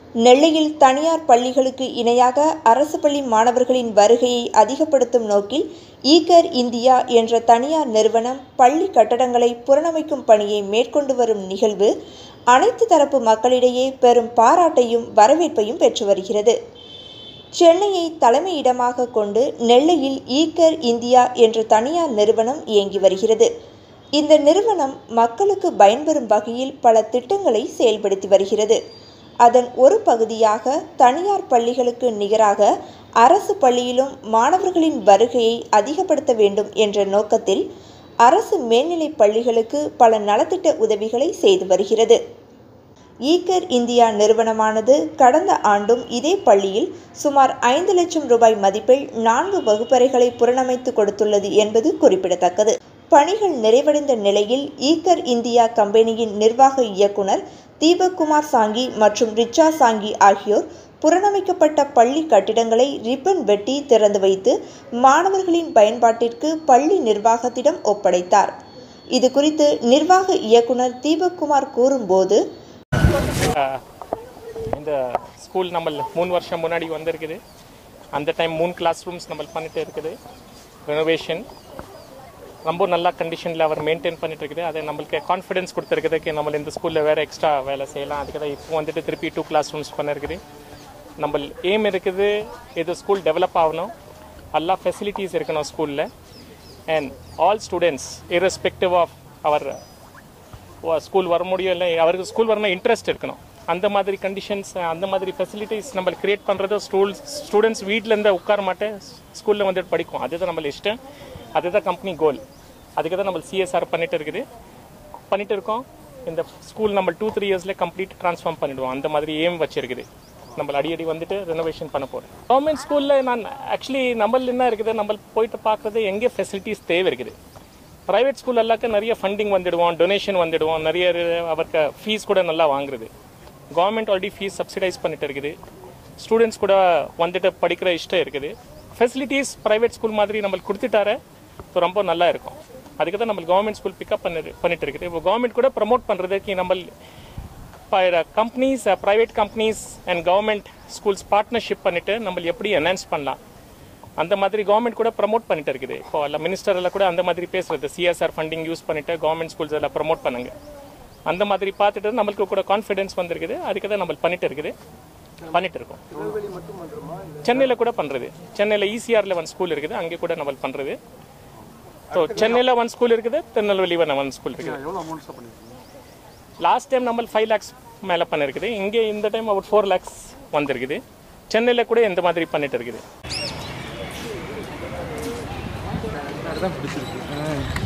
நெல்லையில் தனியார் பள்ளிகளுக்கு இணையாக அரசு பள்ளி மாணவர்களின் வருகையை அதிகப்படுத்தும் நோக்கில் ஈகர் இந்தியா என்ற தனியார் நிறுவனம் பள்ளி கட்டடங்களை புனரமைக்கும் பணியை மேற்கொண்டு வரும் நிகழ்வு அனைத்து தரப்பு மக்களிடையே பெரும் பாராட்டையும் வரவேற்பையும் பெற்று வருகிறது சென்னையை தலைமையிடமாக கொண்டு நெல்லையில் ஈகர் இந்தியா என்ற தனியார் நிறுவனம் இயங்கி வருகிறது இந்த நிறுவனம் மக்களுக்கு பயன்பெறும் வகையில் பல திட்டங்களை செயல்படுத்தி வருகிறது அதன் ஒரு பகுதியாக தனியார் பள்ளிகளுக்கு நிகராக அரசு பள்ளியிலும் மாணவர்களின் வருகையை அதிகப்படுத்த வேண்டும் என்ற நோக்கத்தில் அரசு மேல்நிலைப் பள்ளிகளுக்கு பல நலத்திட்ட உதவிகளை செய்து வருகிறது ஈகர் இந்தியா நிறுவனமானது கடந்த ஆண்டும் இதே பள்ளியில் சுமார் ஐந்து லட்சம் ரூபாய் மதிப்பில் நான்கு வகுப்பறைகளை புனரமைத்து கொடுத்துள்ளது என்பது குறிப்பிடத்தக்கது பணிகள் நிறைவடைந்த நிலையில் ஈகர் இந்தியா கம்பெனியின் நிர்வாக இயக்குனர் தீபக்குமார் சாங்கி மற்றும் ரிச்சா சாங்கி ஆகியோர் புனரமைக்கப்பட்ட பள்ளி கட்டிடங்களை ரிப்பன் வெட்டி திறந்து வைத்து மாணவர்களின் பயன்பாட்டிற்கு பள்ளி நிர்வாகத்திடம் ஒப்படைத்தார் இது குறித்து நிர்வாக இயக்குனர் தீபக்குமார் கூறும்போது இந்த ஸ்கூல் நம்ம மூணு வருஷம் முன்னாடி வந்திருக்குது அந்த டைம் மூணு கிளாஸ் ரூம்ஸ் நம்ம பண்ணிட்டு இருக்குது ரெனோவேஷன் ரொம்ப நல்ல கண்டிஷனில் அவர் மெயின்டைன் பண்ணிட்டு இருக்குது அது நம்மளுக்கு கான்ஃபிடன்ஸ் கொடுத்துருக்குது நம்ம இந்த ஸ்கூலில் வேறு எக்ஸ்ட்ரா வேலை செய்யலாம் அதுக்கு தான் இப்போ வந்துட்டு திருப்பி டூ கிளாஸ் ரூம்ஸ் பண்ணிருக்குது நம்ம எய்ம் இருக்குது இது ஸ்கூல் டெவலப் ஆகணும் எல்லா ஃபெசிலிட்டிஸ் இருக்கணும் ஸ்கூலில் and all students irrespective of அவர் ஸ்கூல் வர முடியும் இல்லை அவருக்கு ஸ்கூல் வரணும் இன்ட்ரெஸ்ட் இருக்கணும் அந்த மாதிரி கண்டிஷன்ஸ் அந்த மாதிரி ஃபெசிலிட்டிஸ் நம்ம கிரியேட் பண்ணுறது ஸ்கூல் ஸ்டூடெண்ட்ஸ் வீட்டிலேருந்து உட்கார மாட்டேன் ஸ்கூலில் வந்துட்டு படிக்கும் அதுதான் நம்ம இஷ்டம் அதுதான் கம்பெனி கோல் அதுக்கு தான் நம்ம சிஎஸ்ஆர் பண்ணிட்டு இருக்குது பண்ணிட்டு இருக்கோம் இந்த ஸ்கூல் நம்ம டூ த்ரீ இயர்ஸில் கம்ப்ளீட் ட்ரான்ஸ்ஃபார்ம் பண்ணிடுவோம் அந்த மாதிரி ஏம் வச்சிருக்குது நம்ம அடிக்கடி வந்துட்டு ரெனோவேஷன் பண்ண போகிறோம் கவர்மெண்ட் ஸ்கூலில் நான் ஆக்சுவலி நம்ம என்ன இருக்குது நம்ம போயிட்டு பார்க்குறது எங்கே ஃபெசிலிட்டிஸ் தேவை இருக்குது ப்ரைவேட் ஸ்கூல் எல்லாருக்கும் நிறைய ஃபண்டிங் வந்துடுவோம் டொனேஷன் வந்துடுவோம் நிறைய அவருக்கு ஃபீஸ் கூட நல்லா வாங்குறது கவர்மெண்ட் ஆல்ரெடி ஃபீஸ் சப்சிடைஸ் பண்ணிட்டு இருக்குது ஸ்டூடெண்ட்ஸ் கூட வந்துட்டு படிக்கிற இஷ்டம் இருக்குது ஃபெசிலிட்டிஸ் ப்ரைவேட் ஸ்கூல் மாதிரி நம்மளுக்கு கொடுத்துட்டாரு ஸோ ரொம்ப நல்லா இருக்கும் அதுக்கு தான் நம்ம கவர்மெண்ட் ஸ்கூல் பிக்கப் பண்ணி பண்ணிட்டு இருக்குது இப்போ கவர்மெண்ட் கூட ப்ரமோட் பண்ணுறதுக்கு நம்ம companies private companies and government schools partnership பண்ணிட்டு நம்ம எப்படி என்ஹான்ஸ் பண்ணலாம் அந்த மாதிரி கவர்மெண்ட் கூட ப்ரமோட் பண்ணிட்டு இருக்குது இப்போ எல்லாம் மினிஸ்டர் எல்லாம் கூட அந்த மாதிரி பேசுறது சிஎஸ்ஆர் ஃபண்டிங் யூஸ் பண்ணிட்டு கவர்மெண்ட் ஸ்கூல்ஸ் எல்லாம் ப்ரமோட் பண்ணுங்க அந்த மாதிரி பார்த்துட்டு நம்மளுக்கு கூட கான்ஃபிடன்ஸ் வந்திருக்குது அதுக்கு தான் நம்ம பண்ணிட்டு இருக்குது பண்ணிட்டு இருக்கோம் சென்னையில் கூட பண்ணுறது சென்னையில் இசிஆரில் ஒன் ஸ்கூல் இருக்குது அங்கே கூட நம்ம பண்ணுறது ஸோ சென்னையில் ஒன் ஸ்கூல் இருக்குது திருநெல்வேலியில் ஒன் ஸ்கூல் இருக்குது எவ்வளோ அமௌண்ட் சார் பண்ணிருக்கீங்க லாஸ்ட் டைம் நம்ம ஃபைவ் லேக்ஸ் மேலே பண்ணிருக்குது இங்கே இந்த டைம் ஒரு ஃபோர் லேக்ஸ் வந்திருக்குது சென்னையில் கூட இந்த மாதிரி பண்ணிட்டு இருக்குது அதுதான் பிடிச்சிருக்கு